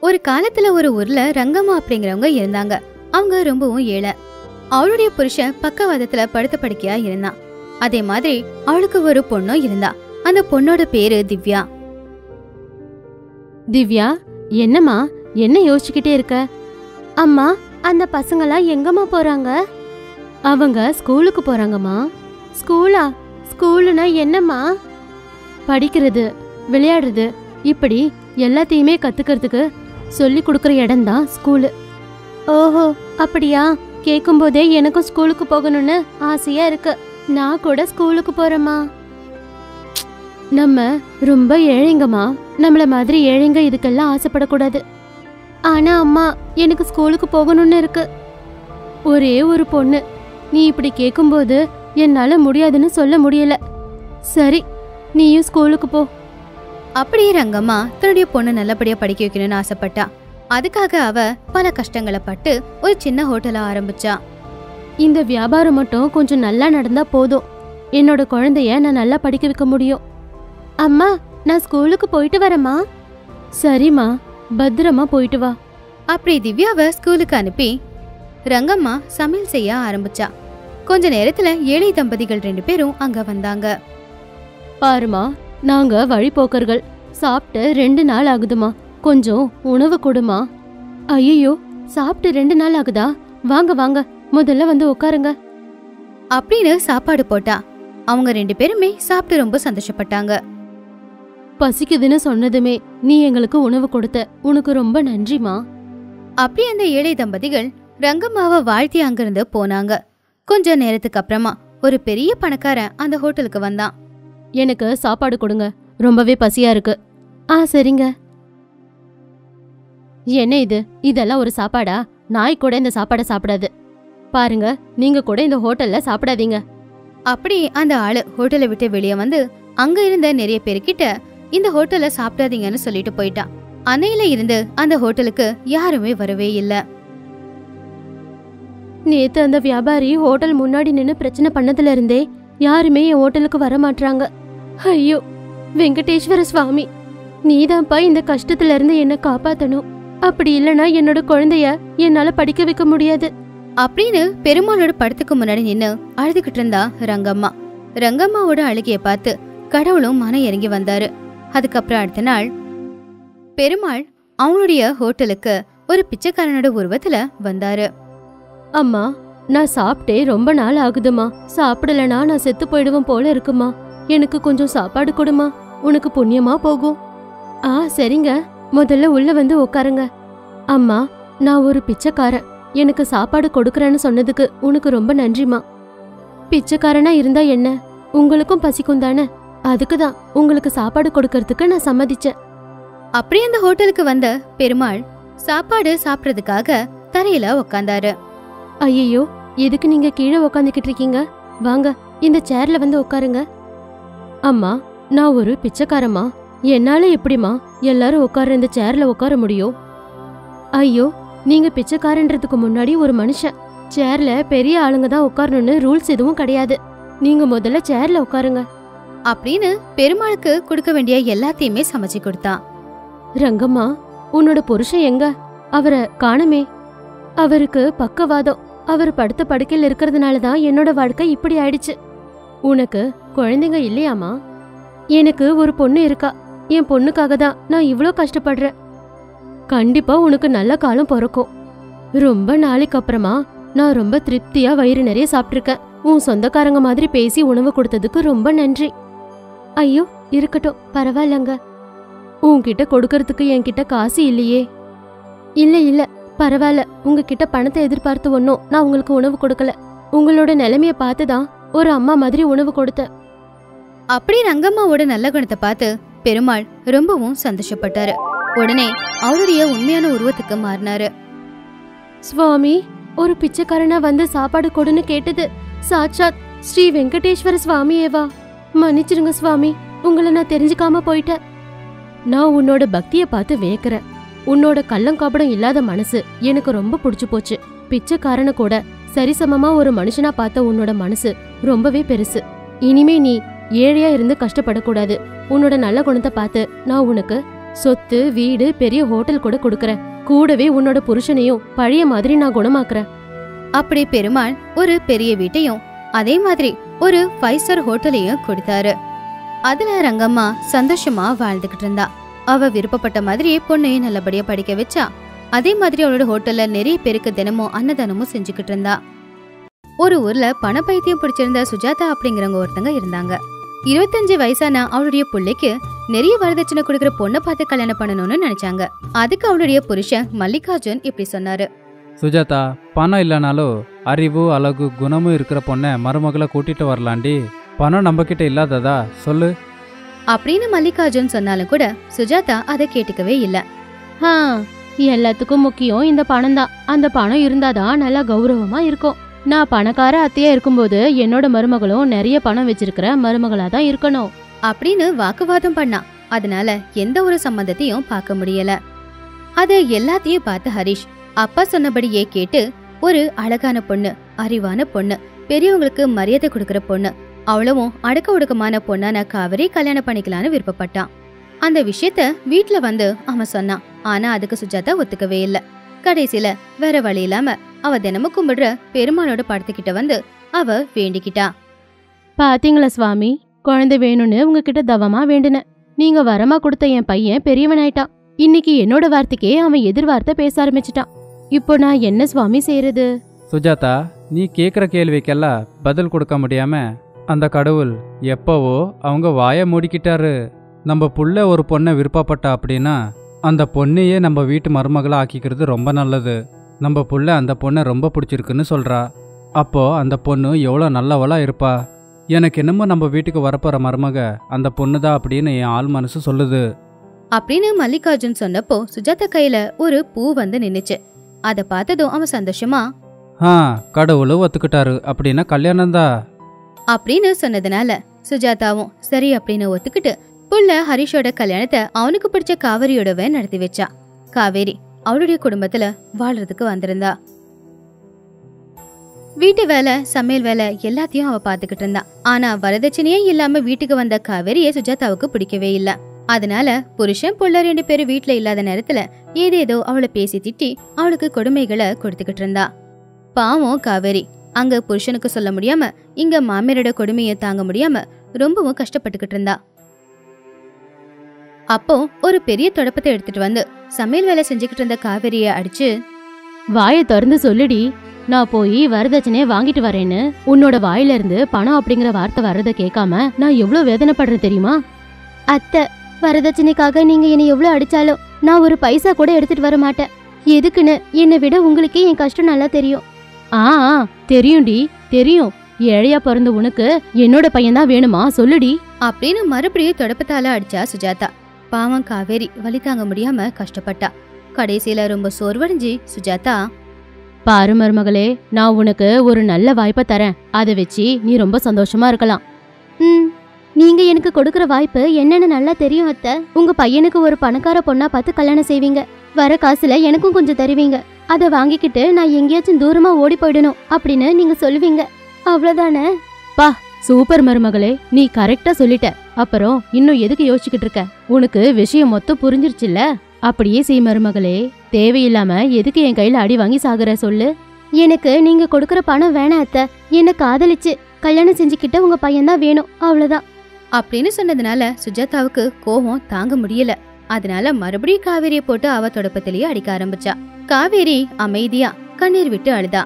ஒரு காலத்துல ஒரு ஊர்ல ரங்கம்மா அப்படிங்கிறவங்க இருந்தாங்க அவங்க ரொம்பவும் ஏழை அவளுடைய புருஷன் பக்கவாதத்துல படுத்த படுக்கையா இருந்தான் அதே மாதிரி அவளுக்கு ஒரு பொண்ணும் இருந்தா அந்த பொண்ணோட பேரு திவ்யா திவ்யா என்னம்மா என்ன யோசிச்சுக்கிட்டே இருக்க அம்மா அந்த பசங்களாம் எங்கம்மா போறாங்க அவங்க ஸ்கூலுக்கு போறாங்கம்மா ஸ்கூலா ஸ்கூலுனா என்னம்மா படிக்கிறது விளையாடுறது இப்படி எல்லாத்தையுமே கத்துக்கிறதுக்கு சொல்லி கொடுக்குற இடம்தான் ஸ்கூலு ஓஹோ அப்படியா கேட்கும்போதே எனக்கும் ஸ்கூலுக்கு போகணும்னு ஆசையா இருக்கு நான் கூட ஸ்கூலுக்கு போறேம்மா நம்ம ரொம்ப ஏழைங்கம்மா நம்மள மாதிரி ஏழைங்க இதுக்கெல்லாம் ஆசைப்படக்கூடாது ஆனா அம்மா எனக்கு ஸ்கூலுக்கு போகணும்னு இருக்கு ஒரே ஒரு பொண்ணு நீ இப்படி கேட்கும்போது என்னால முடியாதுன்னு சொல்ல முடியல சரி நீயும் ஸ்கூலுக்கு போ அப்படியே ரங்கம்மா தன்னுடைய பொண்ணு நல்லபடியா படிக்க வைக்கணும்னு ஆசைப்பட்டா அதுக்காக அவ பல கஷ்டங்களை பட்டு ஒரு சின்ன ஹோட்டலை ஆரம்பிச்சா இந்த வியாபாரம் மட்டும் கொஞ்சம் நல்லா நடந்தா போதும் என்னோட குழந்தைய நான் நல்லா படிக்க வைக்க முடியும் அம்மா நான் ஸ்கூலுக்கு போயிட்டு வரேம்மா சரிம்மா பத்திரமா போயிட்டு வா அப்படி திவ்யாவை ஸ்கூலுக்கு அனுப்பி ரங்கம்மா சமையல் செய்ய ஆரம்பிச்சா கொஞ்ச நேரத்துல ஏழை தம்பதிகள் ரெண்டு பேரும் அங்க வந்தாங்க பாருமா நாங்க வழிபோக்கர்கள் சாப்பிட்டு ரெண்டு நாள் ஆகுதுமா கொஞ்சம் உணவு கொடுமா ஐயோ சாப்பிட்டு ரெண்டு நாள் ஆகுதா வாங்க வாங்க முதல்ல வந்து உட்காருங்க அப்படின்னு சாப்பாடு போட்டா அவங்க ரெண்டு பேருமே சாப்பிட்டு ரொம்ப சந்தோஷப்பட்டாங்க பசிக்குதுன்னு சொன்னதுமே நீ எங்களுக்கு உணவு கொடுத்த உனக்கு ரொம்ப நன்றிமா அப்படி அந்த ஏழை தம்பதிகள் ரங்கம்மாவை வாழ்த்தி அங்கிருந்து போனாங்க கொஞ்ச நேரத்துக்கு அப்புறமா ஒரு பெரிய பணக்காரன் அந்த ஹோட்டலுக்கு வந்தான் எனக்கு சாப்பாடு கொடுங்க ரொம்பவே பசியா இருக்கு ஆ சரிங்க என்ன இது இதெல்லாம் ஒரு சாப்பாடா நாய் கூட இந்த சாப்பாடை சாப்பிடாது பாருங்க நீங்க கூட இந்த ஹோட்டல்ல சாப்பிடாதீங்க அப்படி அந்த ஆளு ஹோட்டலை விட்டு வெளியே வந்து அங்க இருந்த நிறைய பேர்கிட்ட இந்த ஹோட்டல்ல சாப்பிடாதீங்கன்னு சொல்லிட்டு போயிட்டான் அன்னையில இருந்து அந்த ஹோட்டலுக்கு யாருமே வரவே இல்ல நேத்து அந்த வியாபாரி ஹோட்டல் முன்னாடி நின்னு பிரச்சனை பண்ணதுல இருந்தே யாருமே என் ஹோட்டலுக்கு வர மாட்றாங்க ஐயோ வெங்கடேஸ்வர சுவாமி நீதான்ப்பா இந்த கஷ்டத்துல இருந்து என்ன காப்பாத்தணும் அப்படி இல்லனா என்னோட குழந்தைய என்னால படிக்க வைக்க முடியாது அப்படின்னு பெருமாளோட படத்துக்கு முன்னாடி நின்னு அழுதுகிட்டு இருந்தா ரங்கம்மா ரங்கம்மாவோட அழுகைய பார்த்து கடவுளும் மனம் இறங்கி வந்தாரு அதுக்கப்புறம் அடுத்த நாள் பெருமாள் அவங்களுடைய ஹோட்டலுக்கு ஒரு பிச்சைக்காரனோட உருவத்துல வந்தாரு அம்மா நான் சாப்பிட்டே ரொம்ப நாள் ஆகுதுமா சாப்பிடலனா நான் செத்து போயிடுவேன் போல இருக்குமா எனக்கு கொஞ்சம் சாப்பாடு கொடுமா உனக்கு புண்ணியமா போகும் ஆ சரிங்க முதல்ல உள்ள வந்து உட்காருங்க அம்மா நான் ஒரு பிச்சைக்காரன் எனக்கு சாப்பாடு கொடுக்கறேன்னு சொன்னதுக்கு உனக்கு ரொம்ப நன்றிமா பிச்சைக்காரனா இருந்தா என்ன உங்களுக்கும் பசிக்கும் தானே அதுக்கு தான் உங்களுக்கு சாப்பாடு கொடுக்கறதுக்கு நான் சம்மதிச்சேன் அப்படி அந்த ஹோட்டலுக்கு வந்த பெருமாள் சாப்பாடு சாப்பிடறதுக்காக தரையில உக்காந்தாரு ஐயோ எதுக்கு நீங்க கீழே உக்காந்துக்கிட்டு இருக்கீங்க வாங்க இந்த சேர்ல வந்து உட்காருங்க அம்மா நான் ஒரு பிச்சைக்காரம்மா என்னால எப்படிம்மா எல்லாரும் உட்கார இந்த சேர்ல உட்கார முடியும் ஐயோ நீங்க பிச்சைக்காரன்றதுக்கு முன்னாடி ஒரு மனுஷன் சேர்ல பெரிய ஆளுங்க தான் உட்காரணும்னு ரூல்ஸ் எதுவும் கிடையாது நீங்க முதல்ல சேர்ல உட்காருங்க அப்படின்னு பெருமாளுக்கு கொடுக்க வேண்டிய எல்லாத்தையுமே சமைச்சு கொடுத்தான் ரங்கம்மா உன்னோட புருஷன் எங்க அவரை காணுமே அவருக்கு பக்கவாதம் அவர் படுத்த படுக்கையில் இருக்கிறதுனால தான் என்னோட வாழ்க்கை இப்படி ஆயிடுச்சு உனக்கு குழந்தைங்க இல்லையாமா எனக்கு ஒரு பொண்ணு இருக்கா என் பொண்ணுக்காக தான் நான் இவ்ளோ கஷ்டப்படுறேன் கண்டிப்பா உனக்கு நல்ல காலம் பிறக்கும் ரொம்ப நாளைக்கு அப்புறமா நான் ரொம்ப திருப்தியா வயிறு நிறைய சாப்பிட்டிருக்கேன் உன் சொந்தக்காரங்க மாதிரி பேசி உணவு கொடுத்ததுக்கு ரொம்ப நன்றி ஐயோ இருக்கட்டும் பரவாயில்லங்க உன்கிட்ட கொடுக்கறதுக்கு என்கிட்ட காசு இல்லையே இல்ல இல்ல பரவாயில்ல உங்ககிட்ட பணத்தை எதிர்பார்த்து ஒன்னும் நான் உங்களுக்கு உணவு கொடுக்கல உங்களோட நிலைமைய பார்த்து தான் ஒரு அம்மா மாதிரி உணவு கொடுத்தேன் அப்படி ரங்கம்மாவோட நல்ல குணத்தை பார்த்து பெருமாள் ரொம்பவும் சந்தோஷப்பட்டாரு உடனே அவருடைய உண்மையான உருவத்துக்கு மாறினாரு சுவாமி ஒரு பிச்சைக்காரனா வந்து சாப்பாடு கொடுன்னு கேட்டது சாட்சாத் ஸ்ரீ வெங்கடேஸ்வர சுவாமியேவா மன்னிச்சிருங்க சுவாமி உங்களை நான் தெரிஞ்சுக்காம போயிட்டேன் நான் உன்னோட பக்திய பார்த்து வியக்கிறேன் உன்னோட கள்ளங்காப்படம் இல்லாத மனசு எனக்கு ரொம்ப பிடிச்சு போச்சு பிச்சைக்காரனை கூட சரிசமமா ஒரு மனுஷனா பார்த்த உன்னோட மனசு ரொம்பவே பெருசு இனிமே நீ ஏழையா இருந்து கஷ்டப்படக்கூடாது உன்னோட நல்ல குணத்தை பார்த்து நான் உனக்கு சொத்து வீடு பெரிய ஹோட்டல் கூட கொடுக்கறேன் கூடவே உன்னோட புருஷனையும் பழைய மாதிரி நான் குணமாக்குறேன் அப்படி பெருமாள் ஒரு பெரிய வீட்டையும் அதே மாதிரி ஒரு ஃபைவ் ஸ்டார் ஹோட்டலையும் கொடுத்தாரு அதுல ரங்கம்மா சந்தோஷமா வாழ்ந்துகிட்டு இருந்தா அவ விருப்பப்பட்ட மாதிரியே பொண்ணையும் நல்லபடியா படிக்க வச்சா அதே மாதிரி அவளோட ஹோட்டல்ல நிறைய பேருக்கு தினமும் அன்னதானமும் செஞ்சுக்கிட்டு இருந்தா ஒரு ஊர்ல பணப்பைத்தியம் பிடிச்சிருந்த சுஜாதா அப்படிங்கிறவங்க ஒருத்தங்க இருந்தாங்க இருபத்தஞ்சு வயசான அவளுடைய பிள்ளைக்கு நிறைய வரதட்சணை கொடுக்கிற பொண்ணை பார்த்து கல்யாணம் பண்ணணும்னு நினைச்சாங்க அதுக்கு அவளுடைய புருஷன் மல்லிகார்ஜுன் இப்படி சொன்னாரு சுஜாதா பணம் இல்லைனாலும் அறிவு அழகு குணமும் இருக்கிற பொண்ணை மருமகளை கூட்டிட்டு வரலாண்டி பணம் நம்மக்கிட்ட இல்லாததா சொல்லு அப்படின்னு மல்லிகார்ஜுன் சொன்னாலும் கூட சுஜாதா அதை கேட்டுக்கவே இல்ல ஆ எல்லாத்துக்கும் முக்கியம் இந்த பணம் தான் அந்த பணம் இருந்தாதான் நல்லா கௌரவமா இருக்கும் நான் பணக்கார அத்தையா இருக்கும்போது என்னோட மருமகளும் நிறைய பணம் வச்சிருக்கிற மருமகளா தான் இருக்கணும் அப்படின்னு வாக்குவாதம் பண்ணா அதனால எந்த ஒரு சம்மந்தத்தையும் பார்க்க முடியல அத எல்லாத்தையும் பார்த்து ஹரிஷ் அப்பா சொன்னபடியே கேட்டு ஒரு அழகான பொண்ணு அறிவான பொண்ணு பெரியவங்களுக்கு மரியாதை கொடுக்கற பொண்ணு அவ்வளவும் அடக்க ஒடுக்கமான பொண்ணான காவிரி கல்யாணம் பண்ணிக்கலான்னு விருப்பப்பட்டான் அந்த விஷயத்த வீட்ல வந்து அவன் சொன்னான் ஆனா அதுக்கு சுஜாதா ஒத்துக்கவே இல்ல கடைசியில வேற வழி இல்லாம அவ தினமும் கும்பிடுற பெருமாளோட படத்துக்கிட்ட வந்து அவ வேண்டிக்கிட்டா பாத்தீங்களா சுவாமி குழந்தை வேணும்னு உங்ககிட்ட தவமா வேண்டுனேன் நீங்க வரமா கொடுத்த என் பையன் பெரியவனாயிட்டான் இன்னைக்கு என்னோட வார்த்தைக்கே அவன் எதிர்வார்த்தை பேச ஆரம்பிச்சிட்டான் இப்போ நான் என்ன சுவாமி செய்யறது சுஜாதா நீ கேட்குற கேள்விக்கெல்லாம் பதில் கொடுக்க முடியாம அந்த கடவுள் எப்போவோ அவங்க வாயை மூடிக்கிட்டாரு நம்ம புள்ள ஒரு பொண்ணை விருப்பப்பட்டா அப்படின்னா அந்த பொண்ணையே நம்ம வீட்டு மருமகளா ஆக்கிக்கிறது ரொம்ப நல்லது நம்ம புள்ள அந்த பொண்ணை ரொம்ப பிடிச்சிருக்குன்னு சொல்றா அப்போ அந்த பொண்ணு எவ்வளோ நல்லவளா இருப்பா எனக்கு என்னமோ நம்ம வீட்டுக்கு வரப்போற மருமக அந்த பொண்ணு தான் அப்படின்னு என் ஆள் மனசு சொல்லுது அப்படின்னு மல்லிகார்ஜுன் சொன்னப்போ சுஜாதா கையில ஒரு பூ வந்து நின்னுச்சு அத பார்த்ததும் அவன் சந்தோஷமா ஆ கடவுளும் ஒத்துக்கிட்டாரு அப்படின்னா கல்யாணம் தான் அப்படின்னு சொன்னதுனால சுஜாதாவும் சரி அப்படின்னு ஒத்துக்கிட்டு புள்ள ஹரிஷோட கல்யாணத்தை அவனுக்கு பிடிச்ச காவேரியோடவே நடத்தி வச்சா காவேரி அவளுடைய குடும்பத்துல வாழ்றதுக்கு வந்திருந்தா வீட்டு வேலை சமையல் வேலை எல்லாத்தையும் அவ பாத்துக்கிட்டு இருந்தா ஆனா வரதட்சணையே இல்லாம வீட்டுக்கு வந்த காவேரியை சுஜாதாவுக்கு பிடிக்கவே இல்ல அதனால புருஷன் புள்ள ரெண்டு பேரும் வீட்ல இல்லாத நேரத்துல ஏதேதோ அவளை பேசி திட்டி அவளுக்கு கொடுமைகளை கொடுத்துக்கிட்டு இருந்தா பாவம் காவேரி அங்க புருஷனுக்கு சொல்ல முடியாம இங்க மாமியாரோட கொடுமையை தாங்க முடியாம ரொம்பவும் கஷ்டப்பட்டுக்கிட்டு இருந்தா அப்போ ஒரு பெரிய தொடப்பத்தை எடுத்துட்டு வந்து சமையல் வேலை செஞ்சுக்கிட்டு இருந்த காவேரிய அடிச்சு வாயை திறந்து சொல்லுடி நான் போய் வரதட்சணையை வாங்கிட்டு வரேன்னு உன்னோட வாயில இருந்து பணம் அப்படிங்கிற வார்த்தை வர்றத கேட்காம நான் எவ்வளவு வேதனைப்படுறேன் தெரியுமா அத்தை வரதட்சணைக்காக நீங்க என்னை எவ்வளவு அடிச்சாலும் நான் ஒரு பைசா கூட எடுத்துட்டு வர மாட்டேன் எதுக்குன்னு என்னை விட உங்களுக்கே என் கஷ்டம் நல்லா தெரியும் ஆ ஆ, தெரியும்டி தெரியும் ஏழையா பிறந்த உனக்கு என்னோட பையன் தான் வேணுமா சொல்லுடி அப்படின்னு மறுபடியும் தொடப்பத்தால அடிச்சா சுஜாதா பாவம் காவேரி வலி தாங்க முடியாம கஷ்டப்பட்டா கடைசியில ரொம்ப சோர்வடைஞ்சு சுஜாதா பாரு மருமகளே நான் உனக்கு ஒரு நல்ல வாய்ப்பை தரேன் அதை வச்சு நீ ரொம்ப சந்தோஷமா இருக்கலாம் ம் நீங்க எனக்கு கொடுக்கற வாய்ப்பு என்னன்னு நல்லா தெரியும் அத்தை உங்க பையனுக்கு ஒரு பணக்கார பொண்ணா பார்த்து கல்யாணம் செய்வீங்க வர காசுல எனக்கும் கொஞ்சம் தருவீங்க அதை வாங்கிக்கிட்டு நான் எங்கேயாச்சும் தூரமா ஓடி போயிடணும் அப்படின்னு நீங்க சொல்லுவீங்க அவ்வளவுதானே பா சூப்பர் மருமகளே நீ கரெக்டா சொல்லிட்ட அப்புறம் இன்னும் எதுக்கு யோசிச்சுக்கிட்டு இருக்க உனக்கு விஷயம் மொத்தம் புரிஞ்சிருச்சுல்ல அப்படியே செய் மருமகளே தேவையில்லாம எதுக்கு என் கையில அடி வாங்கி சாகுற சொல்லு எனக்கு நீங்க கொடுக்கற பணம் வேணாம் அத்தை என்ன காதலிச்சு கல்யாணம் செஞ்சுக்கிட்ட உங்க பையன் தான் வேணும் அவ்வளவுதான் அப்படின்னு சொன்னதுனால சுஜாதாவுக்கு கோவம் தாங்க முடியல அதனால மறுபடியும் காவேரிய போட்டு அவ தொடப்பத்திலேயே அடிக்க ஆரம்பிச்சா காவேரி அமைதியா கண்ணீர் விட்டு அழுதா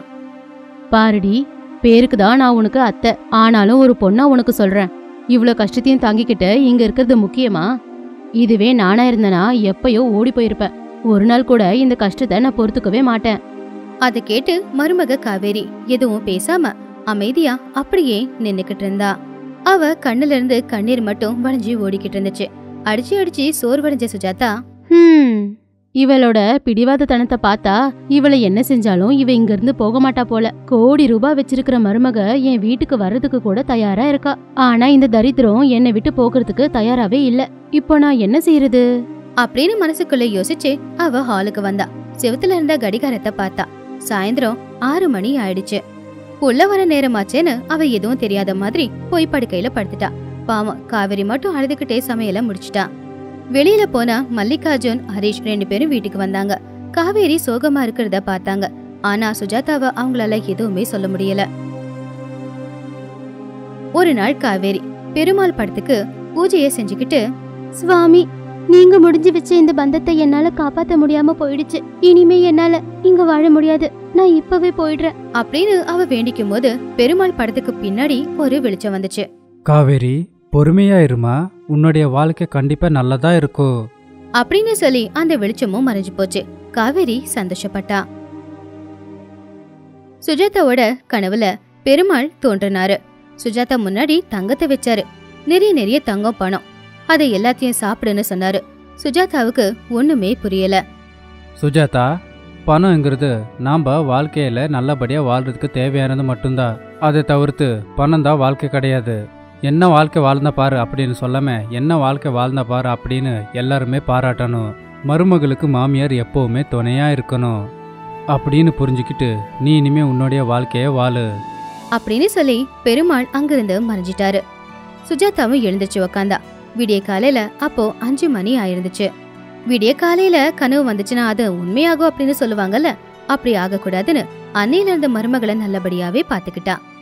பாருடி பேருக்கு தான் நான் உனக்கு அத்தை ஆனாலும் ஒரு பொண்ணா உனக்கு சொல்றேன் இவ்ளோ கஷ்டத்தையும் தாங்கிக்கிட்டு இங்க இருக்கிறது முக்கியமா இதுவே நானா இருந்தனா எப்பயோ ஓடி போயிருப்பேன் ஒரு நாள் கூட இந்த கஷ்டத்தை நான் பொறுத்துக்கவே மாட்டேன் அதை கேட்டு மருமக காவேரி எதுவும் பேசாம அமைதியா அப்படியே நின்னுக்கிட்டு இருந்தா அவ கண்ணுல இருந்து கண்ணீர் மட்டும் வளைஞ்சு ஓடிக்கிட்டு இருந்துச்சு அடிச்சு அடிச்சு சோர்வடைஞ்ச சுஜாதா ஹம் இவளோட பிடிவாதத்தனத்தை பார்த்தா இவளை என்ன செஞ்சாலும் இவ இங்க இருந்து போக மாட்டா போல கோடி ரூபாய் வச்சிருக்கிற மருமக என் வீட்டுக்கு வர்றதுக்கு கூட தயாரா இருக்கா ஆனா இந்த தரித்திரம் என்னை விட்டு போகிறதுக்கு தயாராவே இல்ல இப்போ நான் என்ன செய்யறது அப்படின்னு மனசுக்குள்ள யோசிச்சு அவ ஹாலுக்கு வந்தா செவுத்துல இருந்த கடிகாரத்தை பார்த்தா சாயந்தரம் ஆறு மணி ஆயிடுச்சு உள்ள வர நேரமாச்சேன்னு அவ எதுவும் தெரியாத மாதிரி போய் படுக்கையில படுத்துட்டா பாவம் காவேரி மட்டும் அழுதுகிட்டே சமையல முடிச்சிட்டா வெளியில போனா மல்லிகார்ஜுன் ஹரிஷ் ரெண்டு பேரும் வீட்டுக்கு வந்தாங்க காவேரி சோகமா இருக்கிறத பார்த்தாங்க ஆனா சுஜாதாவை அவங்களால எதுவுமே சொல்ல முடியல ஒரு நாள் காவேரி பெருமாள் படத்துக்கு பூஜையை செஞ்சுக்கிட்டு சுவாமி நீங்க முடிஞ்சு வச்ச இந்த பந்தத்தை என்னால காப்பாத்த முடியாம போயிடுச்சு இனிமே என்னால இங்க வாழ முடியாது நான் இப்பவே போயிடுறேன் அப்படின்னு அவ வேண்டிக்கும் போது பெருமாள் படத்துக்கு பின்னாடி ஒரு வெளிச்சம் வந்துச்சு காவேரி பொறுமையா இருமா உன்னுடைய வாழ்க்கை கண்டிப்பா நல்லதா இருக்கும் அப்படின்னு சொல்லி அந்த வெளிச்சமும் மறைஞ்சு போச்சு காவேரி சந்தோஷப்பட்டா சுஜாதாவோட கனவுல பெருமாள் தோன்றினாரு சுஜாதா முன்னாடி தங்கத்தை வச்சாரு நிறைய நிறைய தங்கம் பணம் அதை எல்லாத்தையும் சாப்பிடுன்னு சொன்னாரு சுஜாதாவுக்கு ஒண்ணுமே புரியல சுஜாதா பணங்கிறது நாம் வாழ்க்கையில் நல்லபடியாக வாழ்றதுக்கு தேவையானது மட்டும்தான் அதை தவிர்த்து பணம் தான் வாழ்க்கை கிடையாது என்ன வாழ்க்கை வாழ்ந்தா பாரு அப்படின்னு சொல்லாம என்ன வாழ்க்கை வாழ்ந்தா பாரு அப்படின்னு எல்லாருமே பாராட்டணும் மருமகளுக்கு மாமியார் எப்பவுமே துணையா இருக்கணும் அப்படின்னு புரிஞ்சுக்கிட்டு நீ இனிமே உன்னுடைய வாழ்க்கைய வாழு அப்படின்னு சொல்லி பெருமாள் அங்கிருந்து மறைஞ்சிட்டாரு சுஜாதாவும் எழுந்துச்சு உக்காந்தா விடிய காலையில அப்போ அஞ்சு மணி ஆயிருந்துச்சு விடிய காலையில கனவு வந்துச்சுன்னா அது உண்மையாகும் அப்படின்னு சொல்லுவாங்கல்ல அப்படி ஆகக்கூடாதுன்னு அன்னையில இருந்த மருமகளை நல்லபடியாவே பாத்துக்கிட்டா